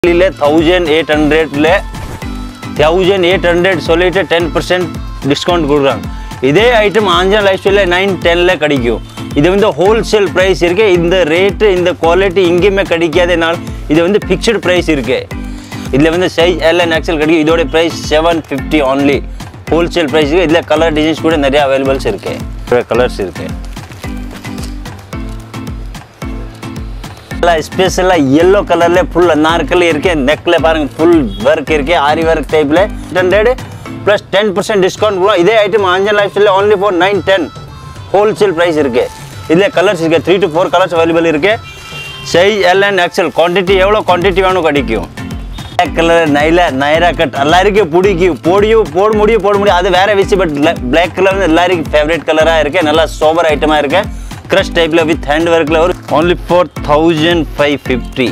இல்லை thousand eight ஹண்ட்ரட்ல thousand eight hundred சொல்லிட்டு டென் பர்சன்ட் டிஸ்கவுண்ட் கொடுக்குறாங்க இதே ஐட்டம் ஆஞ்சா லைஃப் ஸ்டைலில் நைன் டென்னில் கிடைக்கும் இது வந்து ஹோல்சேல் ப்ரைஸ் இருக்கு இந்த ரேட்டு இந்த குவாலிட்டி எங்கேயுமே கிடைக்காதனால இது வந்து ஃபிக்ஸ்டு ப்ரைஸ் இருக்கு இதில் வந்து சைஸ் எல்என் எக்ஸல் கிடைக்கும் இதோட price seven fifty only wholesale ப்ரைஸுக்கு இதில் கலர் டிசைன்ஸ் கூட நிறைய அவைலபிள்ஸ் இருக்கு கலர்ஸ் இருக்கு ஸ்பெஷலாக எல்லோ கலரில் ஃபுல் நாற்கல் இருக்கு நெக்கில் பாருங்க ஃபுல் ஒர்க் இருக்கு ஆரி ஒர்க் டைப்பில் hundred plus ten percent discount கூட இதே ஐட்டம் அஞ்சல் லைஃப் ஸ்டைலில் only for nine ten wholesale price இருக்கு இதில் கலர்ஸ் இருக்கு three to four colours available இருக்கு size L and XL quantity எவ்வளோ குவான்டிட்டி வேணும் கிடைக்கும் பிளாக் கலர் நைல நைரா கட் எல்லாருக்கும் பிடிக்கும் போடியும் போட முடியும் போட முடியும் அது வேற விஷயம் பட் பிளாக் கலர் வந்து எல்லாருக்கும் ஃபேவரட் கலராக இருக்கு நல்லா சோபர் ஐட்டமாக இருக்கு க்ரஷ் டைப்பில் வித் ஹேண்ட் ஒர்க்கில் வரும் only four thousand five fifty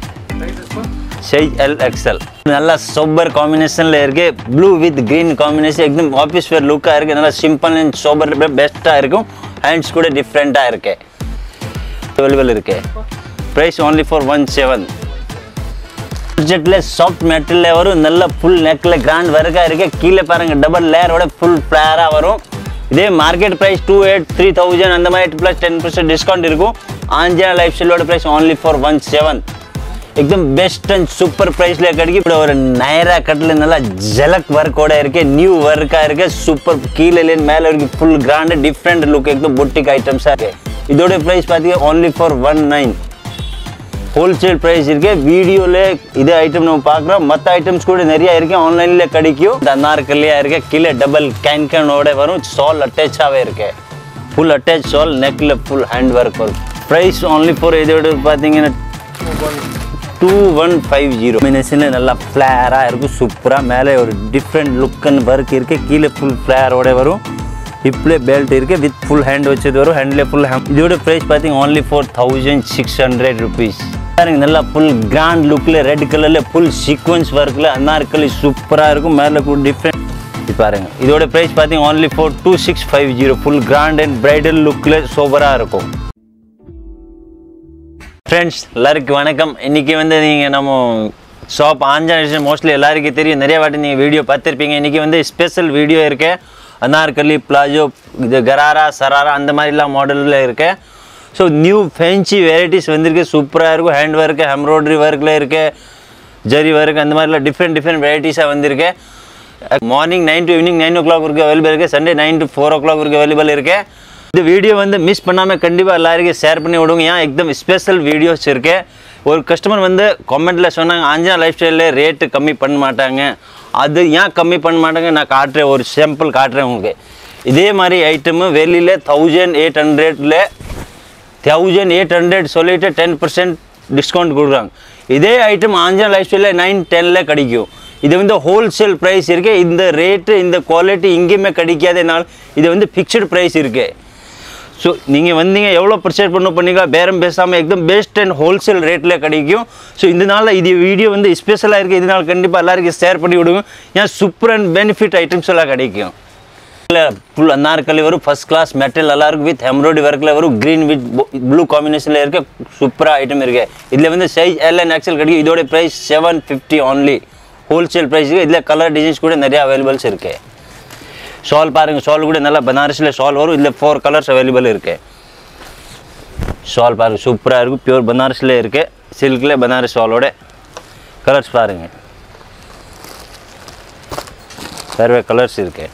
size L XL நல்லா சோபர் காம்பினேஷனில் இருக்கு ப்ளூ வித் green காம்பினேஷன் எக்தம் ஆஃபீஸ் வேர் லுக்காக இருக்கு நல்லா சிம்பிள் அண்ட் சோபர் பெஸ்ட்டாக இருக்கும் ஹேண்ட்ஸ் கூட டிஃப்ரெண்ட்டாக இருக்கு அவைலபிள் இருக்கு price only for one seven பட்ஜெட்டில் சாஃப்ட் மெட்டீரியல் வரும் நல்ல ஃபுல் நெக்கில் கிராண்ட் ஒர்க்காக இருக்கு கீழே பாருங்க டபுள் லேயரோட ஃபுல் ஃப்ளேராக வரும் இதே market price two eight three thousand அந்த மாதிரி ப்ளஸ் டென் பர்சன்ட் டிஸ்கவுண்ட் இருக்கும் ஆஞ்சனா லைஃப் ஸ்டைலோட price only for one seven எக்தம் பெஸ்ட் அண்ட் சூப்பர் ப்ரைஸில் கிடைக்கும் இப்படி ஒரு நைரா கட்டில் நல்லா ஜலக் ஒர்க்கோட இருக்கு நியூ ஒர்க்காக இருக்கு சூப்பர் கீழே மேலே இருக்கு ஃபுல் கிராண்டு டிஃப்ரெண்ட் லுக் எக்தம் பொட்டிக் ஐட்டம்ஸாக இருக்கு இதோட ப்ரைஸ் பார்த்தீங்கன்னா only for one nine wholesale price இருக்கு வீடியோவில் இது ஐட்டம் நம்ம பார்க்குறோம் மற்ற ஐட்டம்ஸ் கூட நிறைய இருக்கு ஆன்லைனில் கிடைக்கும் இந்த அன்னார்கல்லையாக இருக்கு கீழே டபுள் கேன் கேனோட வரும் சால் அட்டாச்சாகவே இருக்கு ஃபுல் அட்டாச் சால் நெக்கில் ஃபுல் ஹேண்ட் ஒர்க் வரும் ப்ரைஸ் only ஃபார் இதோட பார்த்தீங்கன்னா டூ ஒன் ஃபைவ் ஜீரோ மினிஷனில் நல்லா ஃப்ளேராக இருக்கும் சூப்பராக மேலே ஒரு டிஃப்ரெண்ட் லுக்குன்னு ஒர்க் இருக்குது கீழே ஃபுல் ஃப்ளேரோட வரும் ஹிப்லே பெல்ட் இருக்குது வித் ஃபுல் ஹேண்ட் வச்சது வரும் ஹேண்ட்லேயே ஃபுல் ஹேண்ட் இதோட ப்ரைஸ் பார்த்தீங்க only four thousand six hundred rupees பாருங்க நல்லா ஃபுல் கிராண்ட் லுக்கில் ரெட் கலரில் ஃபுல் சீக்வன்ஸ் ஒர்க்கில் அன்னார்கலி சூப்பராக இருக்கும் மேலே கூட டிஃப்ரெண்ட் இது பாருங்க இதோட ப்ரைஸ் பார்த்தீங்க only four two six five zero full grand and bridal லுக்கில் சூப்பராக இருக்கும் ஃப்ரெண்ட்ஸ் எல்லாருக்கும் வணக்கம் இன்றைக்கி வந்து நீங்கள் நம்ம ஷாப் ஆஞ்சா மோஸ்ட்லி எல்லாருக்கும் தெரியும் நிறைய வாட்டி நீங்கள் வீடியோ பார்த்துருப்பீங்க இன்றைக்கி வந்து ஸ்பெஷல் வீடியோ இருக்கு அனார்கலி பிளாஜோ இது கராரா சராரா அந்த மாதிரிலாம் மாடலில் இருக்கு ஸோ நியூ ஃபேன்சி வெரைட்டிஸ் வந்திருக்கு சூப்பராக இருக்கும் ஹேண்ட் ஒர்க்கு எம்ப்ராய்டரி ஒர்க்கில் இருக்கு ஜரி ஒர்க் அந்த மாதிரிலாம் டிஃப்ரெண்ட் டிஃப்ரெண்ட் வெரைட்டிஸாக வந்திருக்கு morning nine to evening nine o'clock வரைக்கும் அவைலபிள் இருக்குது Sunday nine to four o'clock வரைக்கும் அவைலபிள் இருக்குது இந்த வீடியோ வந்து மிஸ் பண்ணாமல் கண்டிப்பாக எல்லாருக்கும் ஷேர் பண்ணி விடுங்க ஏன் எக்தம் ஸ்பெஷல் வீடியோஸ் இருக்கு ஒரு கஸ்டமர் வந்து கமெண்ட்டில் சொன்னாங்க அஞ்சா லைஃப் ஸ்டைலில் ரேட்டு கம்மி பண்ண மாட்டாங்க அது ஏன் கம்மி பண்ண மாட்டாங்க நான் காட்டுறேன் ஒரு சாம்பிள் காட்டுறேன் உங்களுக்கு இதே மாதிரி ஐட்டமு வெளியில் தௌசண்ட் எயிட் ஹண்ட்ரட்ல தௌசண்ட் எயிட் ஹண்ட்ரட் சொல்லிட்டு டென் பர்சன்ட் டிஸ்கவுண்ட் கொடுக்குறாங்க இதே ஐட்டம் ஆஞ்சா லைஃப் ஸ்டைலில் நைன் டென்னில் கிடைக்கும் இது வந்து ஹோல்சேல் ப்ரைஸ் இருக்கு இந்த ரேட்டு இந்த குவாலிட்டி எங்கேயுமே கிடைக்காதனால இது வந்து ஃபிக்ஸ்டு ப்ரைஸ் இருக்குது ஸோ நீங்கள் வந்தீங்க எவ்வளோ பர்ச்சேஸ் பண்ண பண்ணிக்கலாம் பேரம் பேசாமல் எக்தம் பெஸ்ட் அண்ட் ஹோல்சேல் ரேட்டில் கிடைக்கும் ஸோ இதனால இது வீடியோ வந்து ஸ்பெஷலாக இருக்குது இதனால் கண்டிப்பாக எல்லாருக்கும் ஷேர் பண்ணி விடுங்க ஏன் சூப்பர் அண்ட் பெனிஃபிட் ஐட்டம்ஸ் எல்லாம் கிடைக்கும் இல்லை ஃபுல் அன்னார்கலி வரும் ஃபஸ்ட் கிளாஸ் மெட்டல் நல்லா இருக்கும் வித் எம்ப்ராய்டரி ஒர்க்கில் வரும் க்ரீன் வித் ப்ளூ காம்பினேஷனில் இருக்க சூப்பராக ஐட்டம் இருக்கு இதில் வந்து சைஸ் எல் அண்ட் எக்ஸல் கிடைக்கும் இதோட price seven fifty only wholesale ப்ரைஸுக்கு இதில் கலர் டிசைன்ஸ் கூட நிறைய அவைலபிள்ஸ் இருக்குது ஷால் பாருங்கள் ஷால் கூட நல்லா பனாரஸில் ஷால் வரும் இதில் ஃபோர் கலர்ஸ் அவைலபிள் இருக்கு ஷால் பாருங்கள் சூப்பராக இருக்கும் பியூர் பனாரஸில் இருக்கு சில்கில் பனாரஸ் ஷாலோட கலர்ஸ் பாருங்கள் வேறு கலர்ஸ் இருக்கு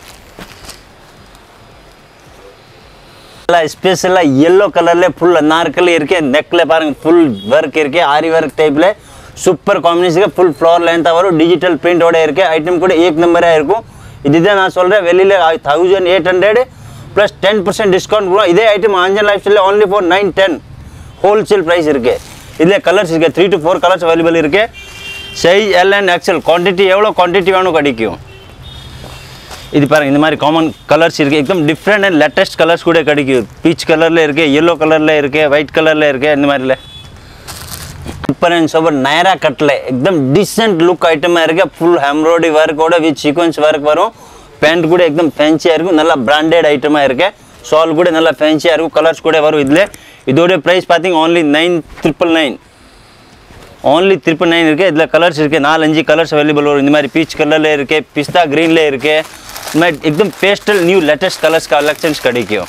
நல்லா ஸ்பெஷலாக எல்லோ கலரில் ஃபுல் நாற்கல் இருக்கு நெக்கில் பாருங்கள் ஃபுல் ஒர்க் இருக்கு ஆரி ஒர்க் டைப்பில் சூப்பர் காம்பினேஷன் ஃபுல் ஃப்ளோர் லென்த்தாக வரும் டிஜிட்டல் பிரிண்டோட இருக்கு ஐட்டம் கூட ஏக் நம்பராக இருக்கும் இதுதான் நான் சொல்கிறேன் வெளியில் thousand eight hundred plus ten percent discount கூட இதே ஐட்டம் ஆஞ்சன் லைஃப் ஸ்டைலில் only for nine ten wholesale price இருக்குது இதில் கலர்ஸ் இருக்குது three to four colours available இருக்குது size L and XL quantity எவ்வளோ குவான்டிட்டி வேணும் கிடைக்கும் இது பாருங்க இந்த மாதிரி காமன் கலர்ஸ் இருக்குது எக்தம் டிஃப்ரெண்ட் அண்ட் லேட்டஸ்ட் கலர்ஸ் கூட கிடைக்கும் பீச் கலரில் இருக்குது எல்லோ கலரில் இருக்குது ஒயிட் கலரில் இருக்குது இந்த மாதிரில சூப்பர் அண்ட் சூப்பர் நயரா கட்டில் எக்தம் டீசென்ட் லுக் ஐட்டமாக இருக்கு ஃபுல் எம்ப்ராய்டரி ஒர்க்கோட வித் சீக்வன்ஸ் ஒர்க் வரும் பேண்ட் கூட எக்தம் ஃபேன்சியாக இருக்கும் நல்லா பிராண்டட் ஐட்டமாக இருக்கு ஷால் கூட நல்லா ஃபேன்சியாக இருக்கும் கலர்ஸ் கூட வரும் இதில் இதோட ப்ரைஸ் பார்த்தீங்க only nine triple nine only triple nine இருக்குது இதில் கலர்ஸ் இருக்குது நாலஞ்சு கலர்ஸ் அவைலபிள் வரும் இந்த மாதிரி பீச் கலரில் இருக்குது பிஸ்தா க்ரீனில் இருக்குது இந்த மாதிரி एकदम pastel new latest colours collections கிடைக்கும்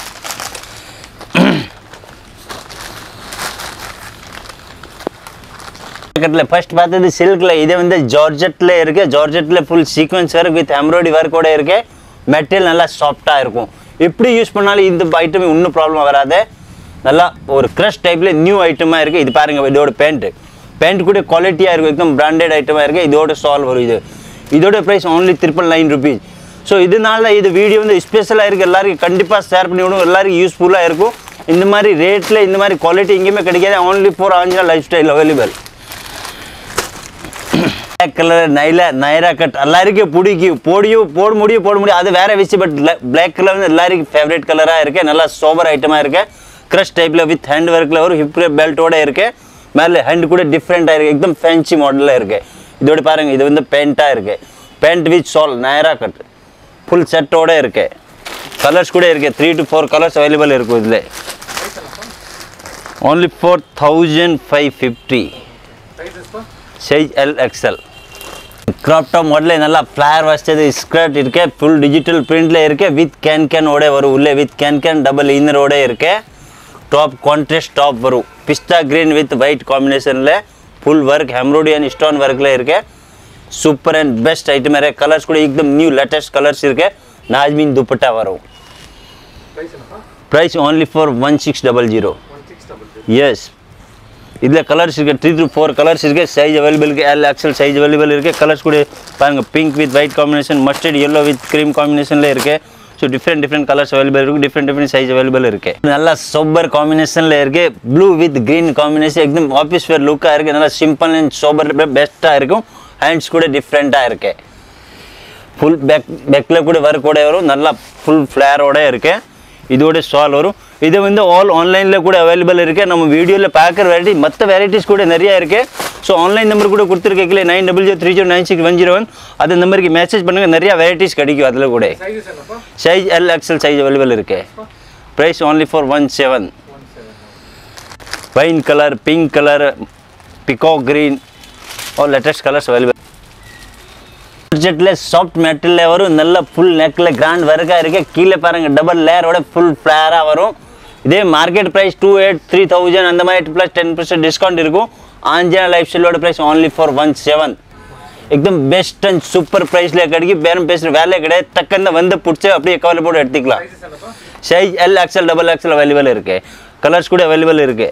மார்க்கெட்டில் ஃபர்ஸ்ட் பார்த்தது சில்கில் இது வந்து ஜார்ஜெட்டில் இருக்குது ஜார்ஜெட்டில் full sequence work with embroidery ஒர்க்கோட இருக்கு மெட்டீரியல் நல்லா சாஃப்டாக இருக்கும் எப்படி யூஸ் பண்ணாலும் இந்த ஐட்டம் இன்னும் ப்ராப்ளம் வராது நல்லா ஒரு க்ரஷ் டைப்பில் நியூ ஐட்டமாக இருக்குது இது பாருங்கள் இதோட பேண்ட்டு பேண்ட் கூட குவாலிட்டியாக இருக்கும் एकदम பிராண்டட் ஐட்டமாக இருக்குது இதோட ஸ்டால் வரும் இது இதோட price only triple nine rupees so இதனால இது வீடியோ வந்து ஸ்பெஷலாக இருக்குது எல்லாருக்கும் கண்டிப்பாக ஷேர் பண்ணி விடும் எல்லாருக்கும் யூஸ்ஃபுல்லாக இருக்கும் இந்த மாதிரி ரேட்டில் இந்த மாதிரி குவாலிட்டி எங்கேயுமே கிடைக்காது only for Anjana lifestyle available black colour நைல நைரா கட் எல்லாருக்கும் பிடிக்கும் போடியும் போட முடியும் போட முடியும் அது வேற விஷயம் பட் பிளாக் கலர் வந்து எல்லாருக்கும் ஃபேவரட் கலராக இருக்கு நல்லா சோபர் ஐட்டமாக இருக்கு க்ரஷ் டைப்பில் வித் ஹேண்ட் ஒர்க்கில் ஒரு ஹிப் பெல்ட்டோட இருக்கு மேலே ஹேண்ட் கூட டிஃப்ரெண்ட்டாக இருக்கு எக்தம் ஃபேன்சி மாடலில் இருக்கு இதோட பாருங்க இது வந்து பேண்ட்டாக இருக்கு பேண்ட் வித் சால் நைரா கட் ஃபுல் செட்டோட இருக்கு கலர்ஸ் கூட இருக்கு three to four colours available இருக்கும் இதில் only four thousand five fifty size L XL crop top ಮೊದಲೇ நல்லா ಫ್ಲೈರ್ ವಸ್ತದೆ ಸ್ಕರ್ಟ್ ಇருக்கு ಫುಲ್ ಡಿಜಿಟಲ್ ಪ್ರಿಂಟ್ಲೆ ಇருக்கு ವಿತ್ ಕ್ಯಾನ್ ಕ್ಯಾನ್ ಓಡೆ ವரும் உள்ளே with can can double inner ஓட இருக்கு டாப் கான்ட்ராஸ்ட் டாப் வரும் பிஸ்தா கிரீன் வித் ஒயிட் காம்பினேஷனில் full work embroidery and stone ஒர்க்கில் இருக்கு சூப்பர் அண்ட் பெஸ்ட் ஐட்டம் இருக்கு கலர்ஸ் கூட एकदम நியூ லேட்டஸ்ட் கலர்ஸ் இருக்கு நாஜ்மீன் துப்பட்டா வரும் price only for one six double zero எஸ் இதில் கலர்ஸ் இருக்குது த்ரீ த்ரூ ஃபோர் கலர்ஸ் இருக்குது சைஸ் அவைலபிள் இருக்குது எல் எக்ஸல் சைஸ் அவைலபிள் இருக்குது கலர்ஸ் கூட பாருங்கள் pink with white combination mustard yellow with cream காம்பினேஷனில் இருக்குது so different different colours available இருக்குது டிஃப்ரெண்ட் டிஃப்ரெண்ட் சைஸ் அவைலபிள் இருக்குது நல்லா சோபர் காம்பினேஷனில் இருக்குது ப்ளூ வித் க்ரீன் காம்பினேஷன் எக்தம் ஆஃபீஸ் வேர் லுக்காக இருக்குது நல்லா சிம்பிள் அண்ட் சோபர் பெஸ்ட்டாக இருக்கும் ஹேண்ட்ஸ் கூட டிஃப்ரெண்ட்டாக இருக்குது ஃபுல் பேக் பேக்கில் கூட ஒர்க் கூட வரும் நல்லா ஃபுல் ஃப்ளேரோட இருக்கு இதோட ஸ்டால் வரும் இது வந்து ஆல் ஆன்லைனில் கூட அவைலபிள் இருக்குது நம்ம வீடியோவில் பார்க்குற வெரைட்டி மற்ற வெரைட்டிஸ் கூட நிறையா இருக்குது ஸோ ஆன்லைன் நம்பர் கூட கொடுத்துருக்கீங்களே nine double zero three zero nine six one zero one அந்த நம்பருக்கு மெசேஜ் பண்ணுங்கள் நிறையா வெரைட்டிஸ் கிடைக்கும் அதில் கூட size L XL size available இருக்கு price only for one seven nine colour pink colour பிகோ green और லேட்டஸ்ட் கலர்ஸ் அவைலபிள் பட்ஜெட்டில் சாஃப்ட் மெட்டலில் வரும் நல்ல ஃபுல் நெக்கில் கிராண்ட் ஒர்க்காக இருக்கு கீழே பாருங்க டபுள் லேயரோட ஃபுல் ஃப்ளேராக வரும் இதே market price two eight three thousand அந்த மாதிரி ப்ளஸ் டென் பர்சன்ட் டிஸ்கவுண்ட் இருக்கும் ஆஞ்சனா லைஃப் ஸ்டைலோட price only for one seven एकदम பெஸ்ட் அண்ட் சூப்பர் ப்ரைஸில் கிடைக்கும் பேரம் பேசுகிற வேலையே கிடையாது டக்குன்னு வந்து பிடிச்சி அப்படியே கவலை போட்டு எடுத்துக்கலாம் size L XL double XL available இருக்கு கலர்ஸ் கூட அவைலபிள் இருக்கு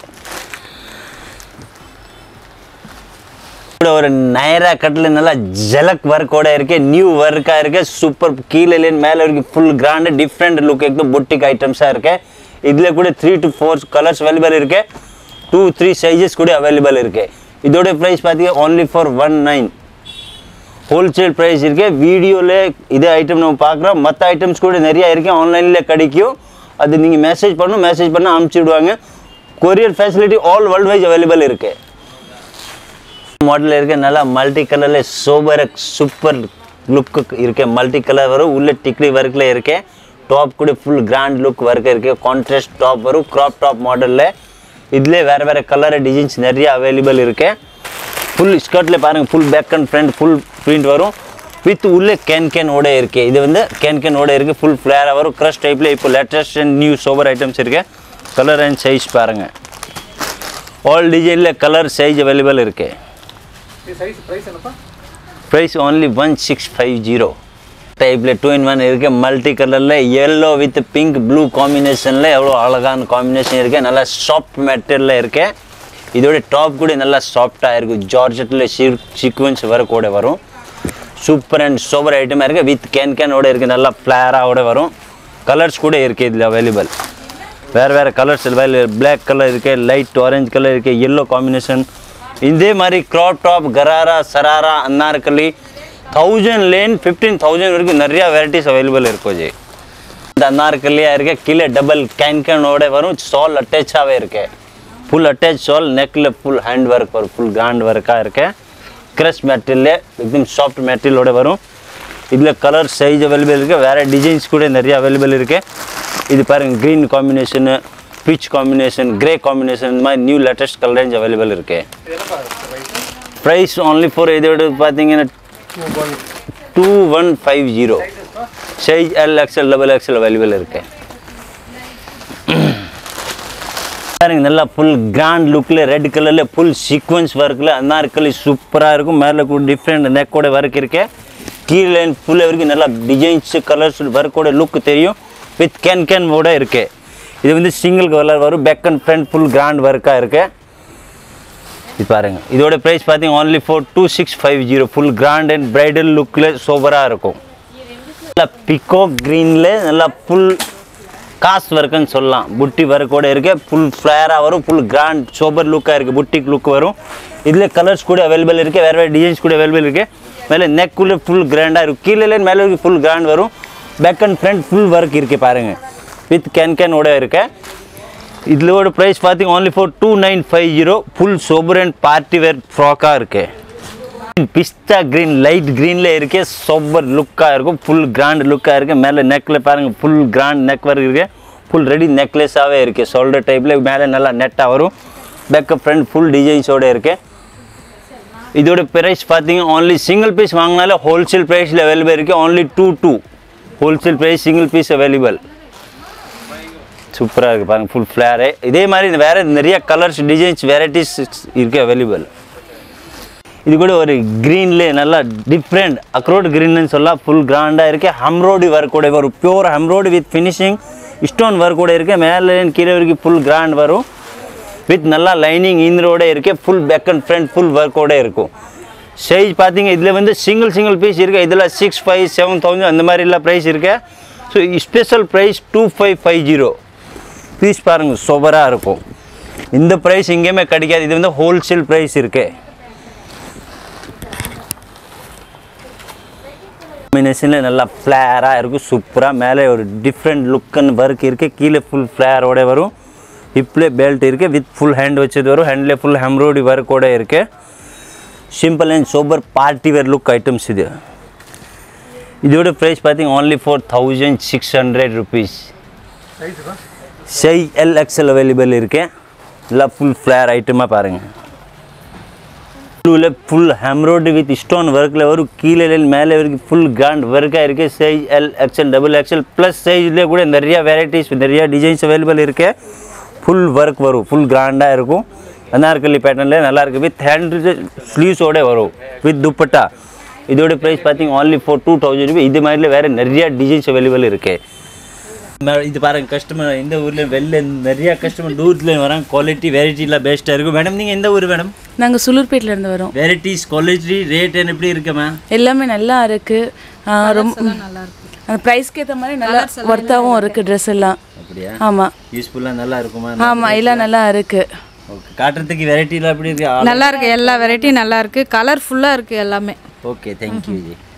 கூட ஒரு நைரா கட்டில் நல்லா ஜலக் ஒர்க்கோட இருக்கு நியூ ஒர்க்காக இருக்கு சூப்பர் கீழே மேலே இருக்கு ஃபுல் கிராண்டு டிஃப்ரெண்ட் லுக் एकदम பொட்டிக் ஐட்டம்ஸாக இருக்கு இதில் கூட three to four colours available இருக்கு டூ த்ரீ சைஸஸ் கூட அவைலபிள் இருக்கு இதோட ப்ரைஸ் பார்த்தீங்கன்னா only for one nine wholesale price இருக்கு வீடியோவில் இதே ஐட்டம் நம்ம பார்க்குறோம் மற்ற ஐட்டம்ஸ் கூட நிறையா இருக்கு ஆன்லைனில் கிடைக்கும் அது நீங்கள் மெசேஜ் பண்ணணும் மெசேஜ் பண்ண அனுப்பிச்சி விடுவாங்க courier facility all world wise available இருக்குது மாடல் இருக்கு நல்லா மல்டி கலரில் சோபர் சூப்பர் லுக்கு இருக்கு மல்டி கலர் வரும் உள்ள டிக்லி ஒர்க்கில் இருக்கு டாப் கூட ஃபுல் கிராண்ட் லுக் ஒர்க் இருக்கு கான்ட்ராஸ்ட் டாப் வரும் க்ராப் டாப் மாடலில் இதுலேயே வேறு வேறு கலர் டிசைன்ஸ் நிறைய அவைலபிள் இருக்கு ஃபுல் ஸ்கர்ட்டில் பாருங்கள் full back and front full print வரும் வித் உள்ளே கேன் கேன் ஓட இருக்கு இது வந்து கேன் கேன் ஓட இருக்கு ஃபுல் ஃப்ளேராக வரும் க்ரஷ் டைப்பில் இப்போ latest and new sober items இருக்கு கலர் அண்ட் சைஸ் பாருங்கள் ஆல் டிசைனில் கலர் சைஸ் அவைலபிள் இருக்குது price only one six five zero டைப்பில் டூ இன் ஒன் இருக்கு மல்டி கலரில் yellow வித் பிங்க் ப்ளூ காம்பினேஷனில் எவ்வளோ அழகான காம்பினேஷன் இருக்கு நல்லா சாஃப்ட் மெட்டீரியலில் இருக்கு இதோட டாப் கூட நல்லா சாஃப்டாக இருக்கும் ஜார்ஜெட்டில் சீக்வன்ஸ் வர கூட வரும் சூப்பர் அண்ட் சோபர் ஐட்டமாக இருக்குது வித் கேன் கேனோட இருக்குது நல்லா ஃப்ளேராவோட வரும் கலர்ஸ் கூட இருக்குது இதில் அவைலபிள் வேறு வேறு கலர்ஸ் அவைலபிள் பிளாக் கலர் இருக்குது லைட் ஆரஞ்சு கலர் இருக்குது yellow காம்பினேஷன் இதே மாதிரி crop top gharara sharara anarkali thousand லேன் ஃபிஃப்டீன் தௌசண்ட் வரைக்கும் நிறையா வெரைட்டிஸ் அவைலபிள் இருக்கும் ஜி இந்த அன்னார்கலியாக இருக்கு கீழே டபுள் கேன் கேனோட வரும் சால் அட்டாச்சாகவே இருக்கு ஃபுல் அட்டாச் சால் நெக்கில் ஃபுல் ஹேண்ட் ஒர்க் வரும் ஃபுல் கிராண்ட் ஒர்க்காக இருக்கு க்ரஷ் மெட்டீரியல் எக்தம் சாஃப்ட் மெட்டீரியலோட வரும் இதில் கலர் சைஸ் அவைலபிள் இருக்குது வேறு டிசைன்ஸ் கூட நிறைய அவைலபிள் இருக்குது இது பாருங்கள் green combination peach combination grey combination இந்த மாதிரி new latest colour range available இருக்குது ப்ரைஸ் only ஃபார் இதோட பார்த்தீங்கன்னா two one five zero size L XL double XL available இருக்கு பாருங்க நல்லா ஃபுல் கிராண்ட் லுக்கில் ரெட் கலரில் ஃபுல் சீக்வன்ஸ் ஒர்க்கில் அன்னார்கலி சூப்பராக இருக்கும் மேலே கூட டிஃப்ரெண்ட் நெக்கோட ஒர்க் இருக்கு கீழே ஃபுல் வரைக்கும் நல்லா டிசைன்ஸ் கலர்ஸ் ஒர்க்கோட லுக் தெரியும் வித் கேன் கேன் ஓட இருக்கு இது வந்து சிங்கிள் கலர் வரும் back and front full grand ஒர்க்காக இருக்கு இது பாருங்க இதோட ப்ரைஸ் பார்த்தீங்க only four two six five zero full grand and bridal லுக்கில் சூப்பராக இருக்கும் நல்லா பிக்கோ க்ரீனில் நல்லா ஃபுல் காஸ்ட் ஒர்க்குன்னு சொல்லலாம் புட்டி ஒர்க்கோட இருக்கு ஃபுல் ஃப்ளேராக வரும் ஃபுல் கிராண்ட் சோபர் லுக்காக இருக்குது புட்டிக் லுக் வரும் இதில் கலர்ஸ் கூட அவைலபிள் இருக்குது வேறு வேறு டிசைன்ஸ் கூட அவைலபிள் இருக்குது மேலே நெக்குள்ளே ஃபுல் கிராண்டாக இருக்கும் கீழே மேலே ஃபுல் கிராண்ட் வரும் back and front full work இருக்குது பாருங்கள் வித் கேன் கேனோட இருக்கு இதோட ப்ரைஸ் பார்த்தீங்க only for two nine five zero full sober and party wear ஃப்ராக்காக இருக்குது பிஸ்தா க்ரீன் லைட் க்ரீனில் இருக்கே சோபர் லுக்காக இருக்கும் ஃபுல் கிராண்ட் லுக்காக இருக்குது மேலே நெக்கில் பாருங்கள் ஃபுல் கிராண்ட் நெக் ஒர்க் இருக்குது ஃபுல் ரெடி நெக்லெஸாகவே இருக்குது ஷோல்டர் டைப்பில் மேலே நல்லா நெட்டாக வரும் பேக்கப் ஃப்ரண்ட் ஃபுல் டிசைன்ஸோடு இருக்குது இதோட ப்ரைஸ் பார்த்தீங்க only சிங்கிள் பீஸ் வாங்கினாலே ஹோல்சேல் ப்ரைஸில் அவைலபிள் இருக்குது only two two wholesale price single piece available சூப்பராக இருக்குது பாருங்கள் ஃபுல் ஃப்ளேரு இதே மாதிரி வேறு நிறைய கலர்ஸ் டிசைன்ஸ் வெரைட்டிஸ் இருக்குது அவைலபிள் இது கூட ஒரு க்ரீன்ல நல்லா டிஃப்ரெண்ட் அக்ரோட் க்ரீன்னு சொல்லலாம் ஃபுல் கிராண்டாக இருக்கு ஹம்ரோடி ஒர்க் கூட வரும் pure embroidery with finishing stone work கூட இருக்கு மேலே கீழே வரைக்கும் ஃபுல் கிராண்ட் வரும் வித் நல்லா லைனிங் இந்தரோட இருக்கு full back and front full ஒர்க்கோட இருக்கும் சைஸ் பார்த்தீங்க இதில் வந்து சிங்கிள் சிங்கிள் பீஸ் இருக்குது இதில் சிக்ஸ் ஃபைவ் செவன் தௌசண்ட் அந்த மாதிரிலாம் ப்ரைஸ் இருக்கு so special price two five five zero piece பாருங்கள் சூப்பராக இருக்கும் இந்த ப்ரைஸ் எங்கேயுமே கிடைக்காது இது வந்து ஹோல்சேல் ப்ரைஸ் இருக்குது காம்பினேஷனில் நல்லா ஃப்ளேராக இருக்கும் சூப்பராக மேலே ஒரு டிஃப்ரெண்ட் லுக்குன்னு ஒர்க் இருக்குது கீழே ஃபுல் ஃப்ளேரோட வரும் ஹிப்லே பெல்ட் இருக்குது வித் ஃபுல் ஹேண்ட் வச்சது வரும் ஹேண்டில் ஃபுல் ஹெம்ரோடி ஒர்க்கோட இருக்குது simple and sober party wear look items இது இதோட ப்ரைஸ் பார்த்தீங்க only four thousand six hundred rupees size L XL available இருக்கு எல்லாம் ஃபுல் ஃப்ளேர் ஐட்டமாக பாருங்கள் ப்ளூவில் ஃபுல் ஹெம்ரோடு வித் ஸ்டோன் ஒர்க்கில் வரும் கீழே மேலே வரைக்கும் ஃபுல் கிராண்ட் ஒர்க்காக இருக்குது size L XL double XL plus சைஸ்லேயே கூட நிறையா வெரைட்டிஸ் நிறையா டிசைன்ஸ் அவைலபிள் இருக்கு ஃபுல் ஒர்க் வரும் ஃபுல் கிராண்டாக இருக்கும் அனார்கலி பேட்டர்னில் நல்லா இருக்குது வித் ஹேண்ட் ஸ்லீவ்ஸோட வரும் வித் துப்பட்டா இதோட ப்ரைஸ் பார்த்தீங்க only for two thousand rupees இது மாதிரில வேறு நிறையா டிசைன்ஸ் அவைலபிள் இருக்குது மே- இது பாருங்க கஸ்டமர் இந்த ஊரில் வெளில நிறைய கஸ்டமர் தூரத்தில் வராங்க குவாலிட்டி வெரைட்டிலாம் பெஸ்ட்டாக இருக்கும் மேடம் நீங்கள் எந்த ஊர் மேடம் நாங்கள் சுலூர்பேட்டில் இருந்து வரோம் வெரைட்டிஸ் குவாலிட்டி ரேட் எப்படி இருக்கு மேம் எல்லாமே நல்லா இருக்கு ஆ, ரொம்ப அந்த ப்ரைஸ்க்கு ஏற்ற மாதிரி நல்லா ஒர்த்தாகவும் இருக்கு ட்ரெஸ் எல்லாம் அப்படியா ஆமாம் யூஸ்ஃபுல்லாக நல்லா இருக்குமா ஆமாம் எல்லாம் நல்லா இருக்கு ஓகே காட்டுறதுக்கு வெரைட்டிலாம் எப்படி இருக்கு நல்லா இருக்கு எல்லா வெரைட்டியும் நல்லா இருக்கு கலர்ஃபுல்லாக இருக்கு எல்லாமே ஓகே தேங்க்யூ ஜி